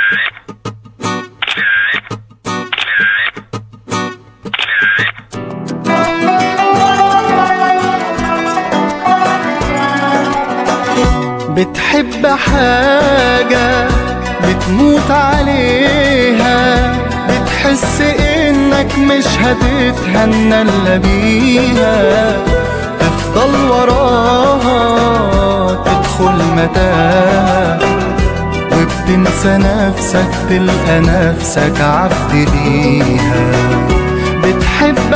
بتحب حاجة بتموت عليها بتحس انك مش هتتهنى الا بيها تفضل وراها تدخل متاهة وبتنسى نفسك تلقى نفسك عبد ليها بتحب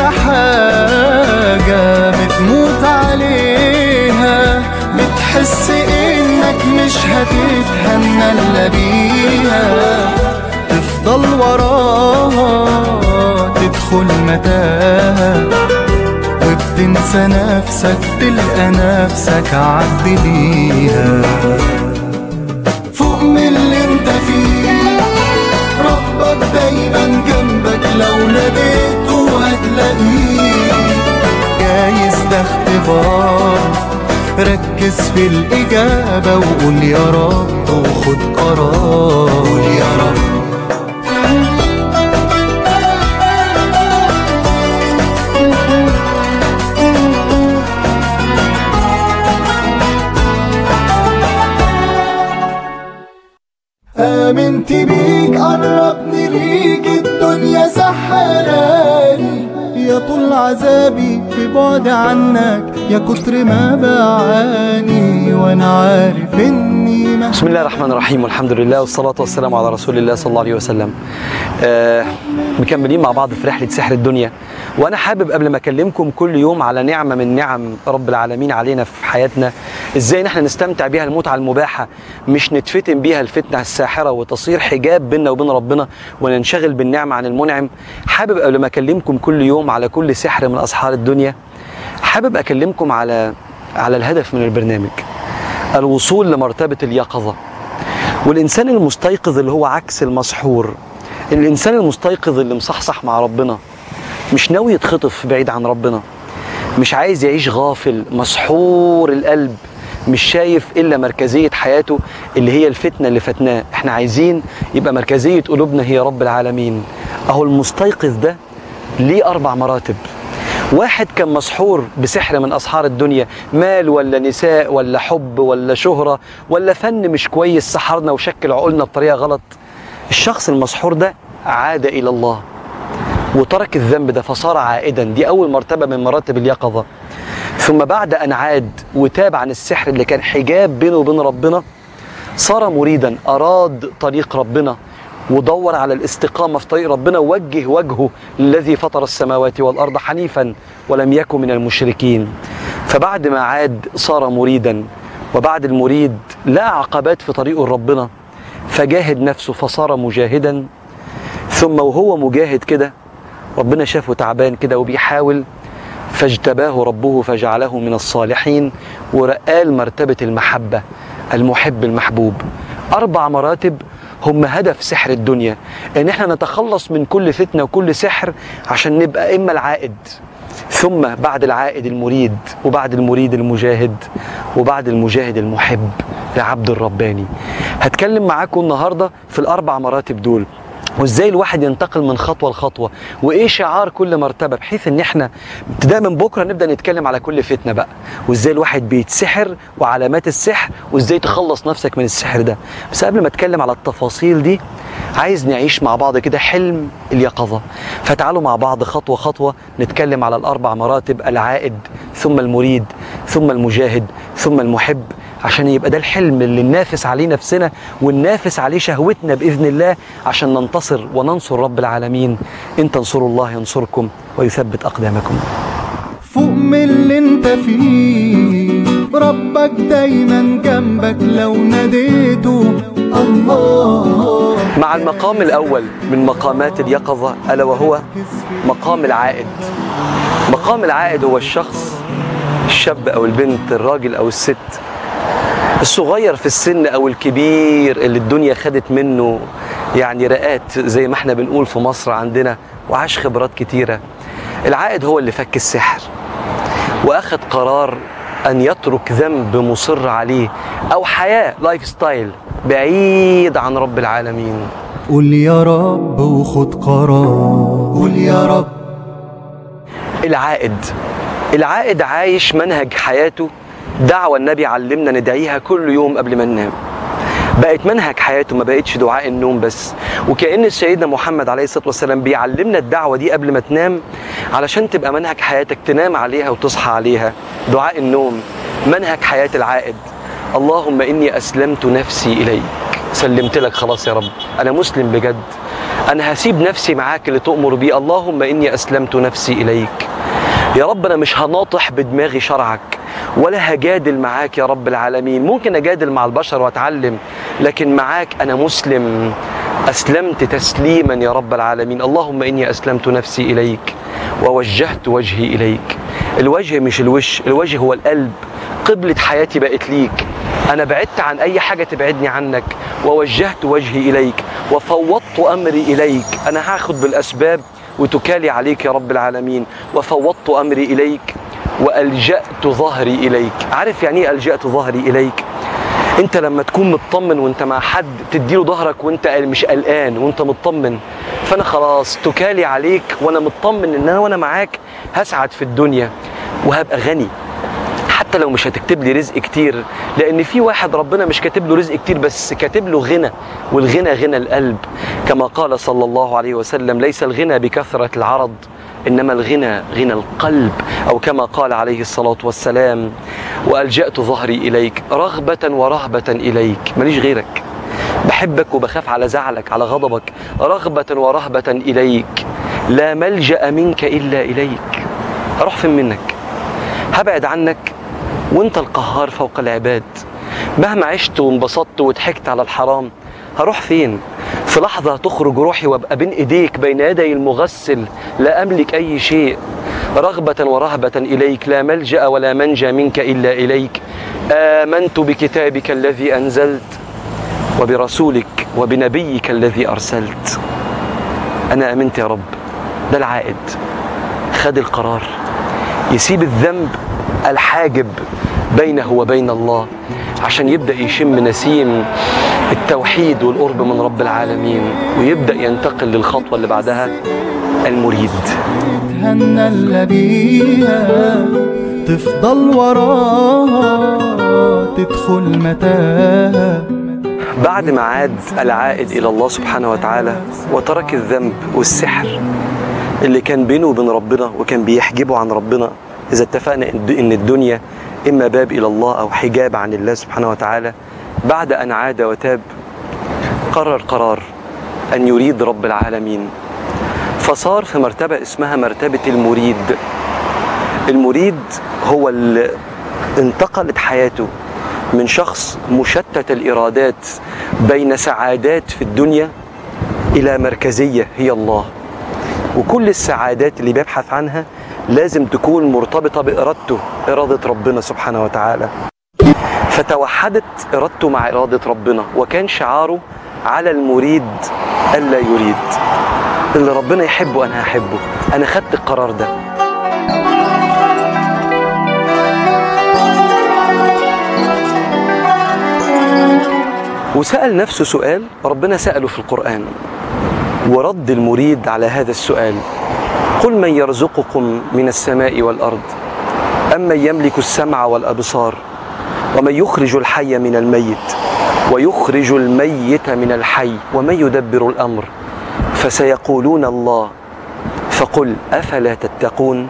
حاجة بتموت عليها بتحس انك مش هتتهنى الا بيها تفضل وراها تدخل متاهة وبتنسى نفسك تلقى نفسك عبد ليها فوق من اللي انت فيه ربك دايما جنبك لو ناديته هتلاقيه جايز ده اختبار ركز في الإجابة وقول يا رب وخد قرار قول يا رب آمنت بيك قربني ليك الدنيا سحراني يا طول عذابي في بعد عنك يا كتر ما بعاني وانا عارف اني ما بسم الله الرحمن الرحيم والحمد لله والصلاة والسلام على رسول الله صلى الله عليه وسلم آه مكملين مع بعض في رحلة سحر الدنيا وأنا حابب قبل ما أكلمكم كل يوم على نعمة من نعم رب العالمين علينا في حياتنا إزاي نحن نستمتع بيها المتعة المباحة مش نتفتن بيها الفتنة الساحرة وتصير حجاب بيننا وبين ربنا وننشغل بالنعمة عن المنعم حابب قبل ما أكلمكم كل يوم على كل سحر من أسحار الدنيا حابب أكلمكم على على الهدف من البرنامج الوصول لمرتبة اليقظة والإنسان المستيقظ اللي هو عكس المسحور الإنسان المستيقظ اللي مصحصح مع ربنا مش ناوي يتخطف بعيد عن ربنا مش عايز يعيش غافل مسحور القلب مش شايف إلا مركزية حياته اللي هي الفتنة اللي فتناه احنا عايزين يبقى مركزية قلوبنا هي رب العالمين أهو المستيقظ ده ليه أربع مراتب واحد كان مسحور بسحر من أسحار الدنيا مال ولا نساء ولا حب ولا شهرة ولا فن مش كويس سحرنا وشكل عقولنا بطريقة غلط الشخص المسحور ده عاد إلى الله وترك الذنب ده فصار عائدا دي أول مرتبة من مراتب اليقظة ثم بعد أن عاد وتاب عن السحر اللي كان حجاب بينه وبين ربنا صار مريدا أراد طريق ربنا ودور على الاستقامة في طريق ربنا ووجه وجهه للذي فطر السماوات والأرض حنيفا ولم يكن من المشركين فبعد ما عاد صار مريدا وبعد المريد لقى عقبات في طريقه لربنا فجاهد نفسه فصار مجاهدا ثم وهو مجاهد كده ربنا شافه تعبان كده وبيحاول فاجتباه ربه فجعله من الصالحين ورقاه مرتبة المحبة المحب المحبوب أربع مراتب هم هدف سحر الدنيا ان احنا نتخلص من كل فتنه وكل سحر عشان نبقى اما العائد ثم بعد العائد المريد وبعد المريد المجاهد وبعد المجاهد المحب لعبد الرباني هتكلم معاكم النهارده في الاربع مراتب دول وازاي الواحد ينتقل من خطوه لخطوه وايه شعار كل مرتبه بحيث ان احنا ابتداء من بكره نبدا نتكلم على كل فتنه بقى وازاي الواحد بيتسحر وعلامات السحر وازاي تخلص نفسك من السحر ده بس قبل ما اتكلم على التفاصيل دي عايز نعيش مع بعض كده حلم اليقظه فتعالوا مع بعض خطوه خطوه نتكلم على الاربع مراتب العائد ثم المريد ثم المجاهد ثم المحب عشان يبقى ده الحلم اللي ننافس عليه نفسنا وننافس عليه شهوتنا باذن الله عشان ننتصر وننصر رب العالمين ان تنصروا الله ينصركم ويثبت اقدامكم فوق من اللي انت فيه ربك دايما جنبك لو ناديته الله مع المقام الاول من مقامات اليقظه الا وهو مقام العائد مقام العائد هو الشخص الشاب او البنت الراجل او الست الصغير في السن او الكبير اللي الدنيا خدت منه يعني رقات زي ما احنا بنقول في مصر عندنا وعاش خبرات كتيره العائد هو اللي فك السحر واخد قرار ان يترك ذنب مصر عليه او حياه لايف ستايل بعيد عن رب العالمين قول يا رب وخد قرار قول يا رب العائد العائد عايش منهج حياته دعوة النبي علمنا ندعيها كل يوم قبل ما ننام بقت منهج حياته ما بقتش دعاء النوم بس وكأن سيدنا محمد عليه الصلاة والسلام بيعلمنا الدعوة دي قبل ما تنام علشان تبقى منهج حياتك تنام عليها وتصحى عليها دعاء النوم منهج حياة العائد اللهم إني أسلمت نفسي إليك سلمت لك خلاص يا رب أنا مسلم بجد أنا هسيب نفسي معاك اللي تؤمر بيه اللهم إني أسلمت نفسي إليك يا رب أنا مش هناطح بدماغي شرعك ولا هجادل معاك يا رب العالمين ممكن أجادل مع البشر وأتعلم لكن معاك أنا مسلم أسلمت تسليما يا رب العالمين اللهم إني أسلمت نفسي إليك ووجهت وجهي إليك الوجه مش الوش الوجه هو القلب قبلة حياتي بقت ليك أنا بعدت عن أي حاجة تبعدني عنك ووجهت وجهي إليك وفوضت أمري إليك أنا هاخد بالأسباب وتكالي عليك يا رب العالمين وفوضت أمري إليك وألجأت ظهري إليك عارف يعني إيه ألجأت ظهري إليك انت لما تكون مطمن وانت مع حد تديله ظهرك وانت مش قلقان وانت مطمن فانا خلاص تكالي عليك وانا مطمن ان انا وانا معاك هسعد في الدنيا وهبقى غني حتى لو مش هتكتب لي رزق كتير لان في واحد ربنا مش كاتب له رزق كتير بس كاتب له غنى والغنى غنى القلب كما قال صلى الله عليه وسلم ليس الغنى بكثرة العرض انما الغنى غنى القلب او كما قال عليه الصلاه والسلام والجات ظهري اليك رغبه ورهبه اليك ماليش غيرك بحبك وبخاف على زعلك على غضبك رغبه ورهبه اليك لا ملجا منك الا اليك اروح فين منك هبعد عنك وانت القهار فوق العباد مهما عشت وانبسطت وضحكت على الحرام هروح فين في لحظة تخرج روحي وابقى بين ايديك بين يدي المغسل لا املك اي شيء رغبة ورهبة اليك لا ملجأ ولا منجى منك الا اليك آمنت بكتابك الذي انزلت وبرسولك وبنبيك الذي ارسلت انا امنت يا رب ده العائد خد القرار يسيب الذنب الحاجب بينه وبين الله عشان يبدأ يشم نسيم التوحيد والقرب من رب العالمين ويبدأ ينتقل للخطوة اللي بعدها المريد تهنى اللي بيها تفضل وراها تدخل متاهة بعد ما عاد العائد إلى الله سبحانه وتعالى وترك الذنب والسحر اللي كان بينه وبين ربنا وكان بيحجبه عن ربنا إذا اتفقنا إن الدنيا إما باب إلى الله أو حجاب عن الله سبحانه وتعالى بعد أن عاد وتاب قرر قرار أن يريد رب العالمين فصار في مرتبة اسمها مرتبة المريد المريد هو اللي انتقلت حياته من شخص مشتت الإرادات بين سعادات في الدنيا إلى مركزية هي الله وكل السعادات اللي بيبحث عنها لازم تكون مرتبطة بإرادته إرادة ربنا سبحانه وتعالى فتوحدت إرادته مع إرادة ربنا وكان شعاره على المريد ألا يريد اللي ربنا يحبه أنا هحبه أنا خدت القرار ده وسأل نفسه سؤال ربنا سأله في القرآن ورد المريد على هذا السؤال قل من يرزقكم من السماء والأرض أمن يملك السمع والأبصار ومن يخرج الحي من الميت ويخرج الميت من الحي ومن يدبر الأمر فسيقولون الله فقل أفلا تتقون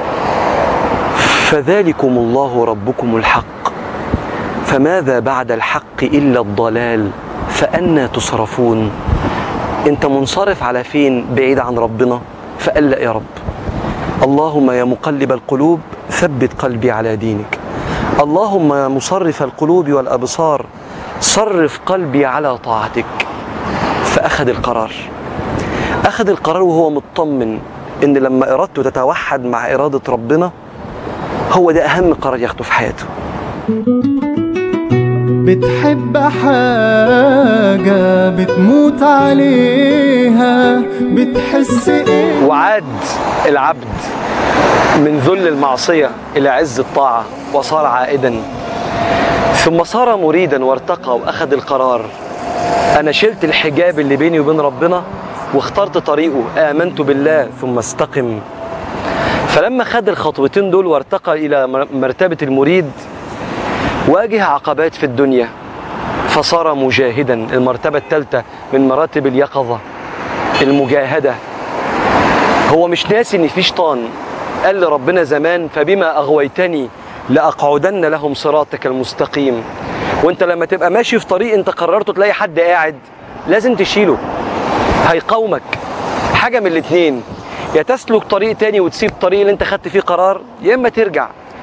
فذلكم الله ربكم الحق فماذا بعد الحق إلا الضلال فأنا تصرفون أنت منصرف على فين بعيد عن ربنا فقال لا يا رب اللهم يا مقلب القلوب ثبت قلبي على دينك اللهم يا مصرف القلوب والأبصار صرف قلبي على طاعتك فأخذ القرار أخذ القرار وهو مطمن إن لما إرادته تتوحد مع إرادة ربنا هو ده أهم قرار ياخده في حياته بتحب حاجة بتموت عليها بتحس ايه وعاد العبد من ذل المعصية إلى عز الطاعة وصار عائدا ثم صار مريدا وارتقى وأخذ القرار انا شلت الحجاب اللي بيني وبين ربنا واخترت طريقه امنت بالله ثم استقم فلما خد الخطوتين دول وارتقى الى مرتبه المريد واجه عقبات في الدنيا فصار مجاهدا المرتبه الثالثه من مراتب اليقظه المجاهده هو مش ناسي ان في شيطان قال لربنا زمان فبما اغويتني لاقعدن لهم صراطك المستقيم وانت لما تبقى ماشي في طريق انت قررته تلاقي حد قاعد لازم تشيله هيقاومك حاجه من الاتنين يا تسلك طريق تاني وتسيب الطريق اللي انت خدت فيه قرار يا اما ترجع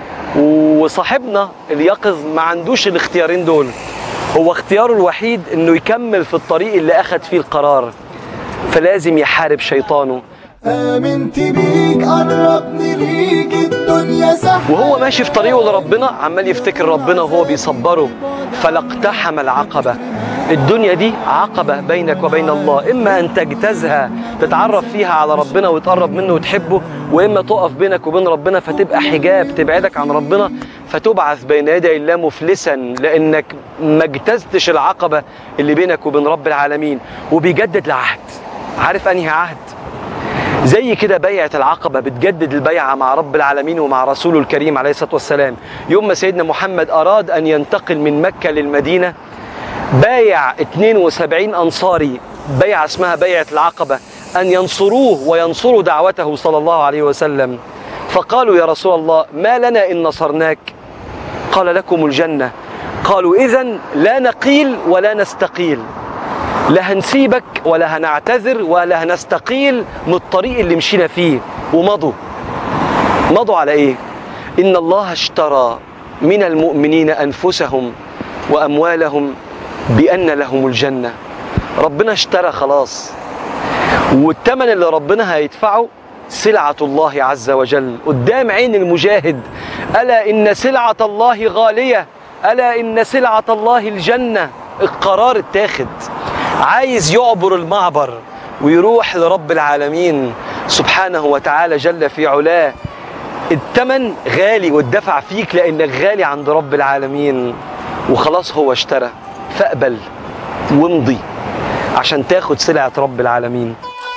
وصاحبنا اليقظ ما عندوش الاختيارين دول هو اختياره الوحيد انه يكمل في الطريق اللي اخد فيه القرار فلازم يحارب شيطانه آمنت بيك قربني ليك الدنيا سحر وهو ماشي في طريقه لربنا عمال يفتكر ربنا وهو بيصبره فلاقتحم العقبة الدنيا دي عقبة بينك وبين الله إما أن تجتازها تتعرف فيها على ربنا وتقرب منه وتحبه وإما تقف بينك وبين ربنا فتبقى حجاب تبعدك عن ربنا فتبعث بين يدي الله مفلسا لأنك ما اجتزتش العقبة اللي بينك وبين رب العالمين وبيجدد العهد عارف أنهي عهد؟ زي كده بيعة العقبة بتجدد البيعة مع رب العالمين ومع رسوله الكريم عليه الصلاة والسلام يوم ما سيدنا محمد أراد أن ينتقل من مكة للمدينة بايع 72 أنصاري بيعة اسمها بيعة العقبة أن ينصروه وينصروا دعوته صلى الله عليه وسلم فقالوا يا رسول الله ما لنا إن نصرناك قال لكم الجنة قالوا إذا لا نقيل ولا نستقيل لا هنسيبك ولا هنعتذر ولا هنستقيل من الطريق اللي مشينا فيه ومضوا مضوا على ايه ان الله اشترى من المؤمنين انفسهم واموالهم بان لهم الجنه ربنا اشترى خلاص والثمن اللي ربنا هيدفعه سلعة الله عز وجل قدام عين المجاهد ألا إن سلعة الله غالية ألا إن سلعة الله الجنة القرار اتاخد عايز يعبر المعبر ويروح لرب العالمين سبحانه وتعالى جل في علاه الثمن غالي والدفع فيك لانك غالي عند رب العالمين وخلاص هو اشترى فاقبل وامضي عشان تاخد سلعة رب العالمين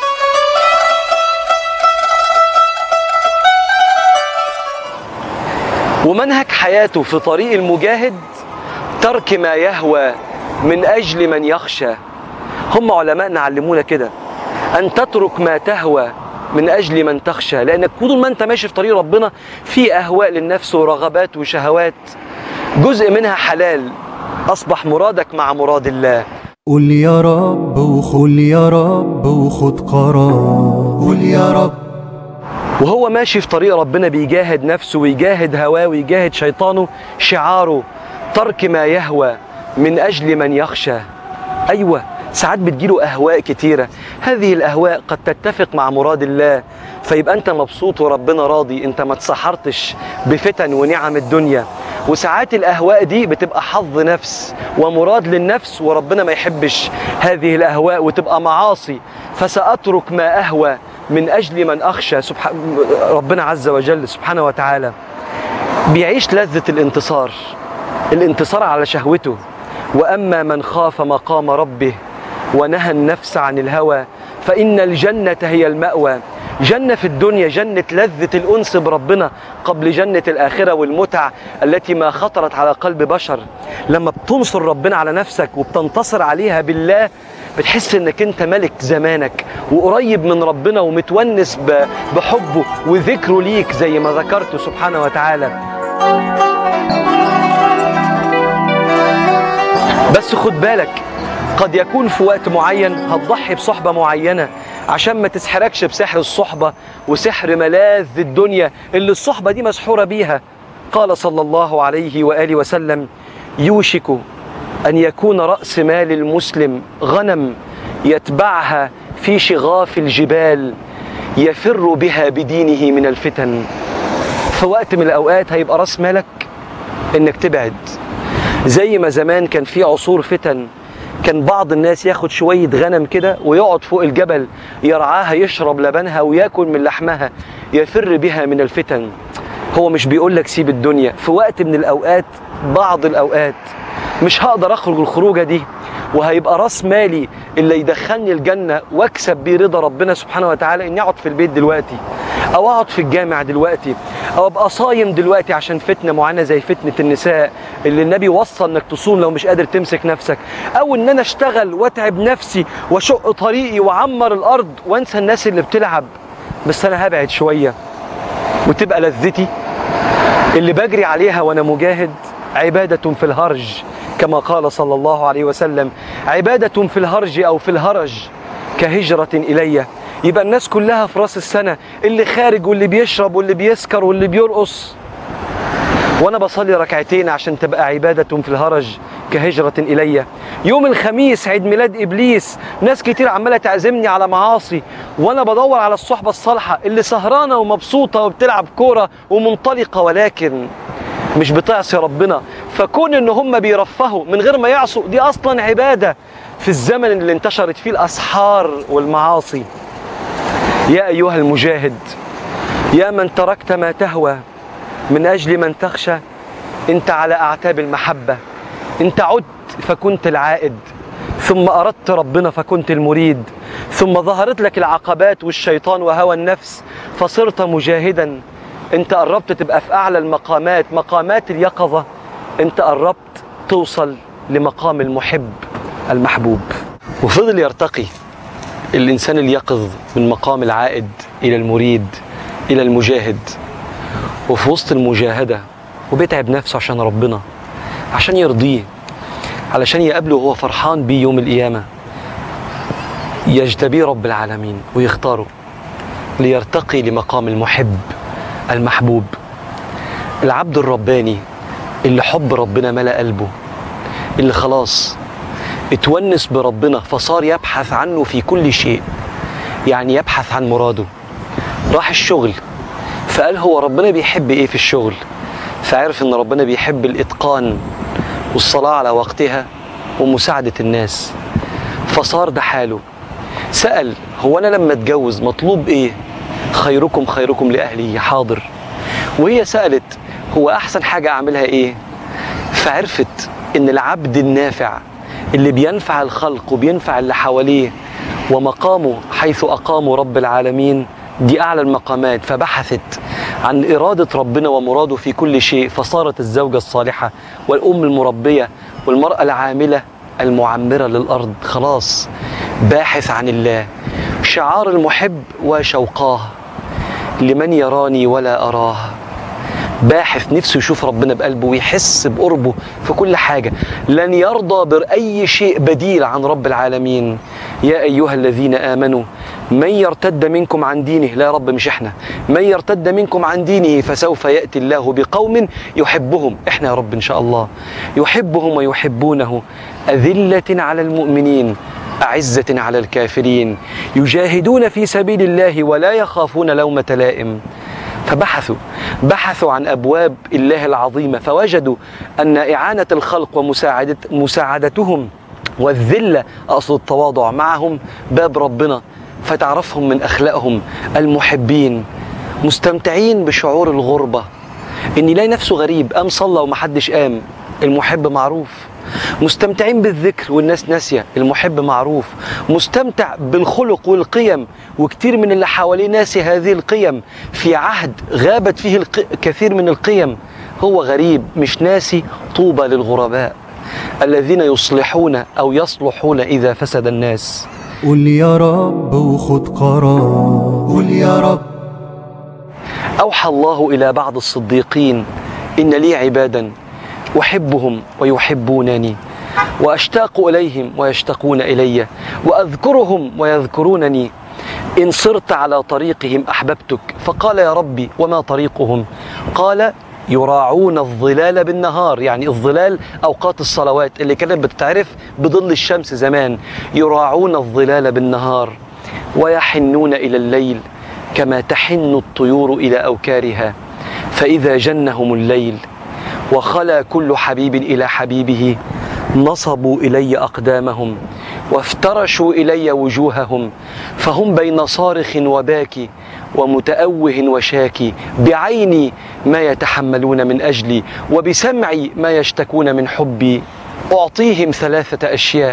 ومنهج حياته في طريق المجاهد ترك ما يهوى من اجل من يخشى هم علماءنا علمونا كده ان تترك ما تهوى من اجل من تخشى لانك طول ما انت ماشي في طريق ربنا في اهواء للنفس ورغبات وشهوات جزء منها حلال اصبح مرادك مع مراد الله قول يا رب وخل يا رب وخد قرار قول يا رب وهو ماشي في طريق ربنا بيجاهد نفسه ويجاهد هواه ويجاهد شيطانه شعاره ترك ما يهوى من اجل من يخشى ايوه ساعات بتجيله اهواء كتيره هذه الاهواء قد تتفق مع مراد الله فيبقى انت مبسوط وربنا راضي انت ما اتسحرتش بفتن ونعم الدنيا وساعات الاهواء دي بتبقى حظ نفس ومراد للنفس وربنا ما يحبش هذه الاهواء وتبقى معاصي فساترك ما اهوى من اجل من اخشى سبحان ربنا عز وجل سبحانه وتعالى بيعيش لذه الانتصار الانتصار على شهوته واما من خاف مقام ربه ونهى النفس عن الهوى فان الجنه هي الماوى جنه في الدنيا جنه لذه الانس بربنا قبل جنه الاخره والمتع التي ما خطرت على قلب بشر لما بتنصر ربنا على نفسك وبتنتصر عليها بالله بتحس انك انت ملك زمانك وقريب من ربنا ومتونس ب- بحبه وذكره ليك زي ما ذكرته سبحانه وتعالى بس خد بالك قد يكون في وقت معين هتضحي بصحبة معينة عشان ما تسحركش بسحر الصحبة وسحر ملاذ الدنيا اللي الصحبة دي مسحورة بيها قال صلى الله عليه وآله وسلم يوشك أن يكون رأس مال المسلم غنم يتبعها في شغاف الجبال يفر بها بدينه من الفتن في وقت من الأوقات هيبقى رأس مالك إنك تبعد زي ما زمان كان في عصور فتن كان بعض الناس ياخد شوية غنم كده ويقعد فوق الجبل يرعاها يشرب لبنها وياكل من لحمها يفر بها من الفتن هو مش بيقول لك سيب الدنيا في وقت من الأوقات بعض الأوقات مش هقدر أخرج الخروجة دي وهيبقى راس مالي اللي يدخلني الجنه واكسب بيه رضا ربنا سبحانه وتعالى اني اقعد في البيت دلوقتي او اقعد في الجامع دلوقتي او ابقى صايم دلوقتي عشان فتنه معينه زي فتنه النساء اللي النبي وصى انك تصوم لو مش قادر تمسك نفسك او ان انا اشتغل واتعب نفسي واشق طريقي واعمر الارض وانسى الناس اللي بتلعب بس انا هبعد شويه وتبقى لذتي اللي بجري عليها وانا مجاهد عباده في الهرج كما قال صلى الله عليه وسلم عباده في الهرج او في الهرج كهجره الي يبقى الناس كلها في راس السنه اللي خارج واللي بيشرب واللي بيسكر واللي بيرقص وانا بصلي ركعتين عشان تبقى عباده في الهرج كهجره الي يوم الخميس عيد ميلاد ابليس ناس كتير عماله تعزمني على معاصي وانا بدور على الصحبه الصالحه اللي سهرانه ومبسوطه وبتلعب كوره ومنطلقه ولكن مش بتعصي ربنا فكون ان هم بيرفهوا من غير ما يعصوا دي اصلا عباده في الزمن اللي انتشرت فيه الاسحار والمعاصي يا ايها المجاهد يا من تركت ما تهوى من اجل من تخشى انت على اعتاب المحبه انت عدت فكنت العائد ثم اردت ربنا فكنت المريد ثم ظهرت لك العقبات والشيطان وهوى النفس فصرت مجاهدا انت قربت تبقى في اعلى المقامات مقامات اليقظه انت قربت توصل لمقام المحب المحبوب وفضل يرتقي الانسان اليقظ من مقام العائد الى المريد الى المجاهد وفي وسط المجاهده وبيتعب نفسه عشان ربنا عشان يرضيه علشان يقابله وهو فرحان بيه يوم القيامه يجتبيه رب العالمين ويختاره ليرتقي لمقام المحب المحبوب العبد الرباني اللي حب ربنا ملأ قلبه اللي خلاص اتونس بربنا فصار يبحث عنه في كل شيء يعني يبحث عن مراده راح الشغل فقال هو ربنا بيحب ايه في الشغل فعرف ان ربنا بيحب الاتقان والصلاة على وقتها ومساعدة الناس فصار ده حاله سأل هو انا لما اتجوز مطلوب ايه خيركم خيركم لأهلي حاضر وهي سألت هو أحسن حاجة أعملها إيه فعرفت إن العبد النافع اللي بينفع الخلق وبينفع اللي حواليه ومقامه حيث أقامه رب العالمين دي أعلى المقامات فبحثت عن إرادة ربنا ومراده في كل شيء فصارت الزوجة الصالحة والأم المربية والمرأة العاملة المعمرة للأرض خلاص باحث عن الله شعار المحب وشوقاه لمن يراني ولا أراه باحث نفسه يشوف ربنا بقلبه ويحس بقربه في كل حاجة لن يرضى بأي شيء بديل عن رب العالمين يا أيها الذين آمنوا من يرتد منكم عن دينه لا يا رب مش احنا من يرتد منكم عن دينه فسوف يأتي الله بقوم يحبهم احنا يا رب إن شاء الله يحبهم ويحبونه أذلة على المؤمنين أعزة على الكافرين يجاهدون في سبيل الله ولا يخافون لومة لائم فبحثوا بحثوا عن أبواب الله العظيمة فوجدوا أن إعانة الخلق ومساعدة مساعدتهم والذلة أقصد التواضع معهم باب ربنا فتعرفهم من أخلاقهم المحبين مستمتعين بشعور الغربة إن يلاقي نفسه غريب قام صلى ومحدش قام المحب معروف مستمتعين بالذكر والناس ناسية المحب معروف مستمتع بالخلق والقيم وكتير من اللي حواليه ناسي هذه القيم في عهد غابت فيه الق... كثير من القيم هو غريب مش ناسي طوبى للغرباء الذين يصلحون أو يصلحون إذا فسد الناس قول يا رب وخد قرار قول يا رب أوحى الله إلى بعض الصديقين إن لي عبادا أحبهم ويحبونني وأشتاق إليهم ويشتاقون إلي وأذكرهم ويذكرونني إن صرت على طريقهم أحببتك فقال يا ربي وما طريقهم قال يراعون الظلال بالنهار يعني الظلال أوقات الصلوات اللي كانت بتتعرف بظل الشمس زمان يراعون الظلال بالنهار ويحنون إلى الليل كما تحن الطيور إلى أوكارها فإذا جنهم الليل وخلا كل حبيب إلى حبيبه نصبوا إلي أقدامهم وافترشوا إلي وجوههم فهم بين صارخ وباكي ومتأوه وشاكي بعيني ما يتحملون من أجلي وبسمعي ما يشتكون من حبي أعطيهم ثلاثة أشياء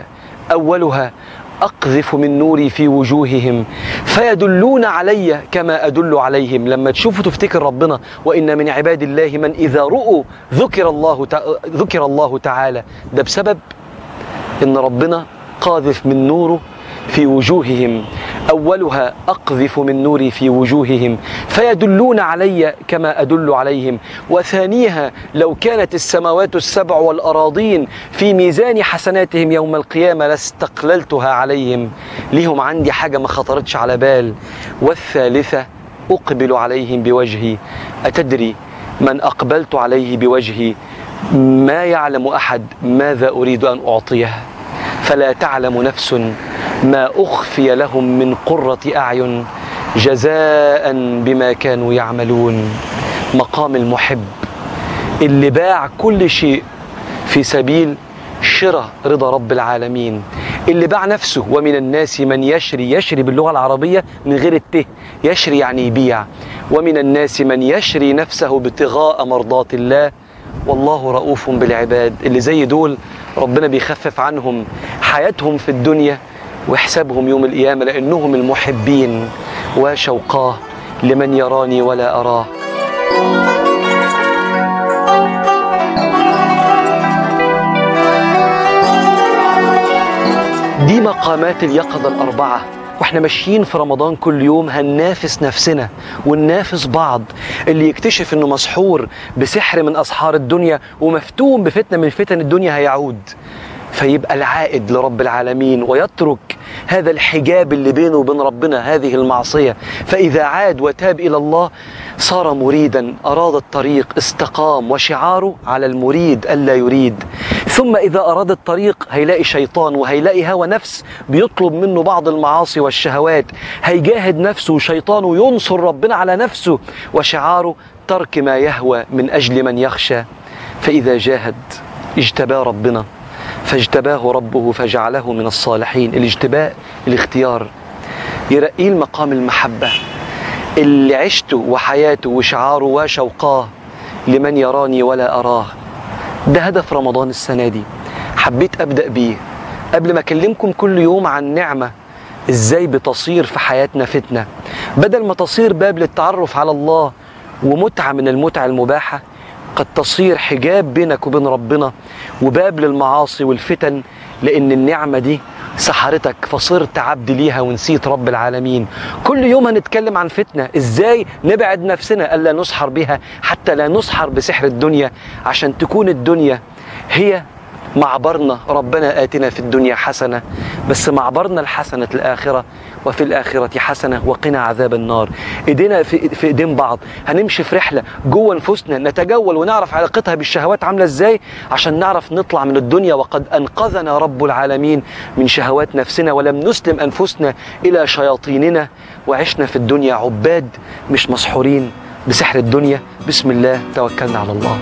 أولها أقذف من نوري في وجوههم فيدلون علي كما أدل عليهم لما تشوفوا تفتكر ربنا وإن من عباد الله من إذا رؤوا ذكر الله تع- ذكر الله تعالى ده بسبب إن ربنا قاذف من نوره في وجوههم أولها أقذف من نوري في وجوههم فيدلون علي كما أدل عليهم وثانيها لو كانت السماوات السبع والأراضين في ميزان حسناتهم يوم القيامة لاستقللتها عليهم ليهم عندي حاجة ما خطرتش على بال والثالثة أقبل عليهم بوجهي أتدري من أقبلت عليه بوجهي ما يعلم أحد ماذا أريد أن أعطيه فلا تعلم نفس ما أخفي لهم من قرة أعين جزاء بما كانوا يعملون مقام المحب اللي باع كل شيء في سبيل شراء رضا رب العالمين اللي باع نفسه ومن الناس من يشري يشري باللغة العربية من غير الته يشري يعني يبيع ومن الناس من يشري نفسه ابتغاء مرضات الله والله رؤوف بالعباد اللي زي دول ربنا بيخفف عنهم حياتهم في الدنيا وحسابهم يوم القيامة لأنهم المحبين وشوقاه لمن يراني ولا أراه دي مقامات اليقظة الأربعة واحنا ماشيين في رمضان كل يوم هننافس نفسنا وننافس بعض اللي يكتشف انه مسحور بسحر من اسحار الدنيا ومفتون بفتنه من فتن الدنيا هيعود فيبقى العائد لرب العالمين ويترك هذا الحجاب اللي بينه وبين ربنا هذه المعصيه فاذا عاد وتاب الى الله صار مريدا اراد الطريق استقام وشعاره على المريد الا يريد ثم اذا اراد الطريق هيلاقي شيطان وهيلاقي هوى نفس بيطلب منه بعض المعاصي والشهوات هيجاهد نفسه وشيطانه ينصر ربنا على نفسه وشعاره ترك ما يهوى من اجل من يخشى فاذا جاهد اجتباه ربنا فاجتباه ربه فجعله من الصالحين الاجتباء الاختيار يرقيه المقام المحبة اللي عشته وحياته وشعاره وشوقاه لمن يراني ولا أراه ده هدف رمضان السنة دي حبيت أبدأ بيه قبل ما أكلمكم كل يوم عن نعمة إزاي بتصير في حياتنا فتنة بدل ما تصير باب للتعرف على الله ومتعة من المتع المباحة قد تصير حجاب بينك وبين ربنا وباب للمعاصي والفتن لأن النعمة دي سحرتك فصرت عبد ليها ونسيت رب العالمين كل يوم هنتكلم عن فتنة ازاي نبعد نفسنا ألا نسحر بها حتى لا نسحر بسحر الدنيا عشان تكون الدنيا هي معبرنا ربنا آتنا في الدنيا حسنة بس معبرنا الحسنة الآخرة وفي الآخرة حسنة وقنا عذاب النار إيدينا في, في إيدين بعض هنمشي في رحلة جوه نفوسنا نتجول ونعرف علاقتها بالشهوات عاملة إزاي عشان نعرف نطلع من الدنيا وقد أنقذنا رب العالمين من شهوات نفسنا ولم نسلم أنفسنا إلى شياطيننا وعشنا في الدنيا عباد مش مسحورين بسحر الدنيا بسم الله توكلنا على الله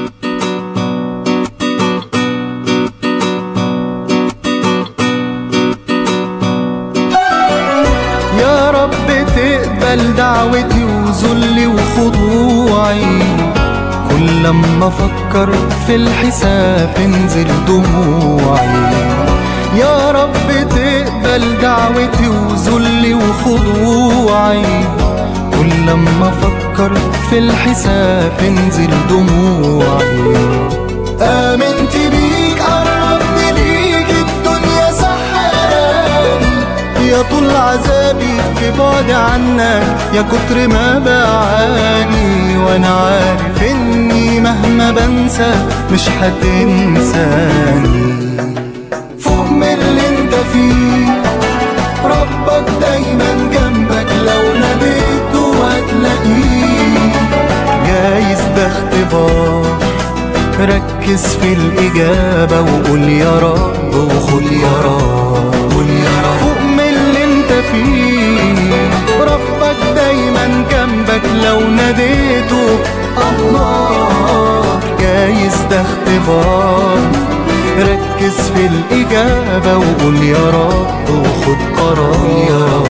يا رب تقبل دعوتي وذلي وخضوعي كل لما افكر في الحساب تنزل دموعي يا رب تقبل دعوتي وذلي وخضوعي كل لما افكر في الحساب تنزل دموعي آمنت بيك قربني ليك الدنيا سحراني يا طول عذابي في بعد عنك يا كتر ما بعاني وانا عارف اني مهما بنسى مش هتنساني فوق من اللي انت فيه ربك دايما جنبك لو ناديته هتلاقيه جايز ده اختبار ركز في الإجابة وقول يا رب وخد يا رب قول يا رب فوق من اللي انت فيه ربك دايما جنبك لو ناديته الله جايز ده اختبار ركز في الإجابة وقول يا رب وخد قرار يا رب